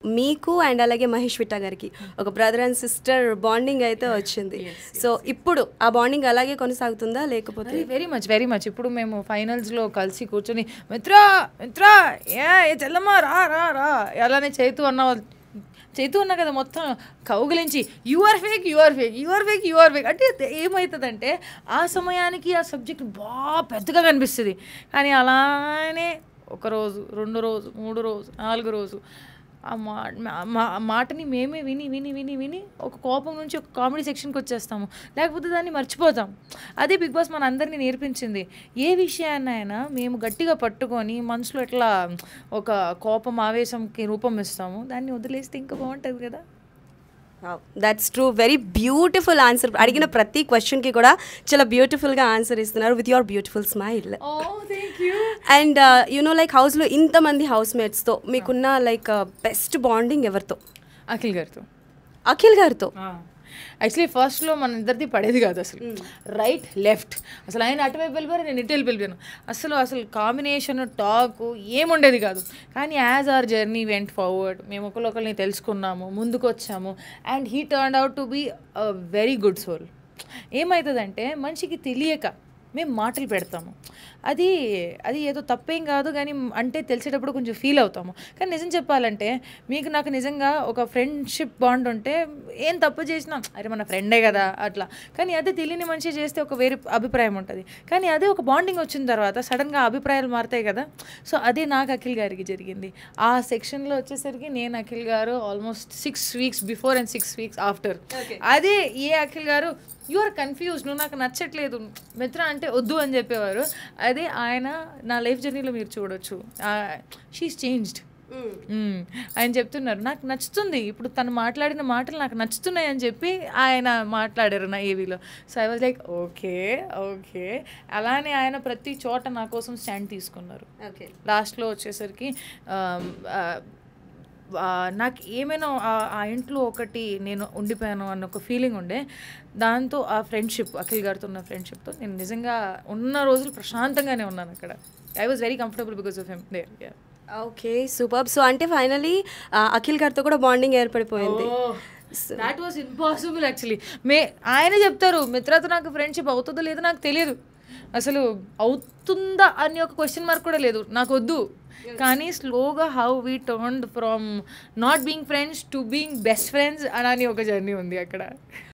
మీకు అండ్ అలాగే మహేష్ విట్టా గారికి ఒక బ్రదర్ అండ్ సిస్టర్ బాండింగ్ అయితే వచ్చింది సో ఇప్పుడు ఆ బాండింగ్ అలాగే కొనసాగుతుందా లేకపోతే వెరీ మచ్ వెరీ మచ్ ఇప్పుడు మేము ఫైనల్స్లో కలిసి కూర్చొని మిత్రా మిత్రా ఏ ఏ చెల్లమ్మ రా రా రా అలానే చైతు అన్న వాళ్ళు చైతు అన్న కదా మొత్తం కౌగిలించి your fake your fake your fake your fake అంటే ఏమవుతుందంటే ఆ సమయానికి ఆ సబ్జెక్ట్ బాగా పెద్దగా కనిపిస్తుంది కానీ అలానే ఒక రోజు రెండు రోజు మూడు రోజు నాలుగు రోజు ఆ మా మా- మా- ఆ మాటని మేమే విని విని విని విని ఒక కోపం నుంచి ఒక కామెడీ సెక్షన్కి వచ్చేస్తాము లేకపోతే దాన్ని మర్చిపోతాం అదే బిగ్ బాస్ మన అందరినీ నేర్పించింది ఏ విషయాన్నైనా మేము గట్టిగా పట్టుకొని మనసులో ఎట్లా ఒక కోపం ఆవేశంకి రూపం ఇస్తాము దాన్ని వదిలేస్తే ఇంకా బాగుంటుంది కదా that's true very beautiful answer అడిగిన ప్రతి క్వశ్చన్కి కూడా చాలా బ్యూటిఫుల్గా ఆన్సర్ ఇస్తున్నారు with your beautiful smile thank you and you know like హౌస్లో ఇంతమంది హౌస్ మేట్స్తో మీకున్న లైక్ బెస్ట్ బాండింగ్ ఎవరితో అఖిల్ గారితో అఖిల్ గారితో యాక్చువల్లీ ఫస్ట్లో మన ఇద్దరిది పడేది కాదు అసలు రైట్ లెఫ్ట్ అసలు ఆయన అటువైపు వెళ్ళిపోయారు నేను ఇటు వెళ్ళి వెళ్ళిపోయాను అసలు అసలు కాంబినేషన్ టాక్ ఏముండేది కాదు కానీ as our journey went forward మేము ఒకరిని తెలుసుకున్నాము ముందుకు వచ్చాము and he turn out to be a very good soul ఏమవుతుందంటే మనిషికి తెలియక మేము మాటలు పెడతాము అది అది ఏదో తప్పేం కాదు కానీ అంటే తెలిసేటప్పుడు కొంచెం ఫీల్ అవుతాము కానీ నిజం చెప్పాలంటే మీకు నాకు నిజంగా ఒక ఫ్రెండ్షిప్ బాండ్ ఉంటే ఏం తప్పు చేసినా అరే మన ఫ్రెండే కదా అట్లా కానీ అదే తెలియని మనిషి చేస్తే ఒక వేరే అభిప్రాయం ఉంటుంది కానీ అదే ఒక బాండింగ్ వచ్చిన తర్వాత సడన్గా అభిప్రాయాలు మారుతాయి కదా సో అదే నాకు అఖిల్ గారికి జరిగింది ఆ సెక్షన్లో వచ్చేసరికి నేను అఖిల్ గారు almost six weeks before and six weeks after అదే ఏ అఖిల్ గారు యు ఆర్ కన్ఫ్యూజ్ నువ్వు నాకు నచ్చట్లేదు మిత్ర అంటే వద్దు అని చెప్పేవారు అదే ఆయన నా లైఫ్ జర్నీలో మీరు చూడొచ్చు షీఈస్ చేంజ్డ్ ఆయన చెప్తున్నారు నాకు నచ్చుతుంది ఇప్పుడు తను మాట్లాడిన మాటలు నాకు నచ్చుతున్నాయి అని చెప్పి ఆయన మాట్లాడారు నా ఏవీలో so I was like okay okay అలానే ఆయన ప్రతి చోట నా కోసం స్టాండ్ తీసుకున్నారు ఓకే లాస్ట్లో వచ్చేసరికి ఆమ్, ఆ, ఆ, నాకు ఏమైనా ఆ- ఆ ఇంట్లో ఒకటి నేను ఉండిపోయాను అన్న ఒక ఫీలింగ్ ఉండే దాంతో ఆ ఫ్రెండ్షిప్ అఖిల్ గారితో ఉన్న ఫ్రెండ్షిప్తో నేను నిజంగా ఉన్న రోజులు ప్రశాంతంగానే ఉన్నాను అక్కడ I was very comfortable because of him they okay super so అంటే ఫైనలీ అఖిల్ గారితో కూడా బాండింగ్ ఏర్పడిపోయింది దాట్ వాస్ ఇంపాసిబుల్ యాక్చువల్లీ మే ఆయనే చెప్తారు మిత్రతో నాకు ఫ్రెండ్షిప్ అవుతుందో లేదో నాకు తెలియదు అసలు అవుతుందా అని ఒక క్వశ్చన్ మార్క్ కూడా లేదు నాకు వద్దు కానీ స్లోగా how we turn from not being friends to being best friends అని ఒక జర్నీ ఉంది అక్కడ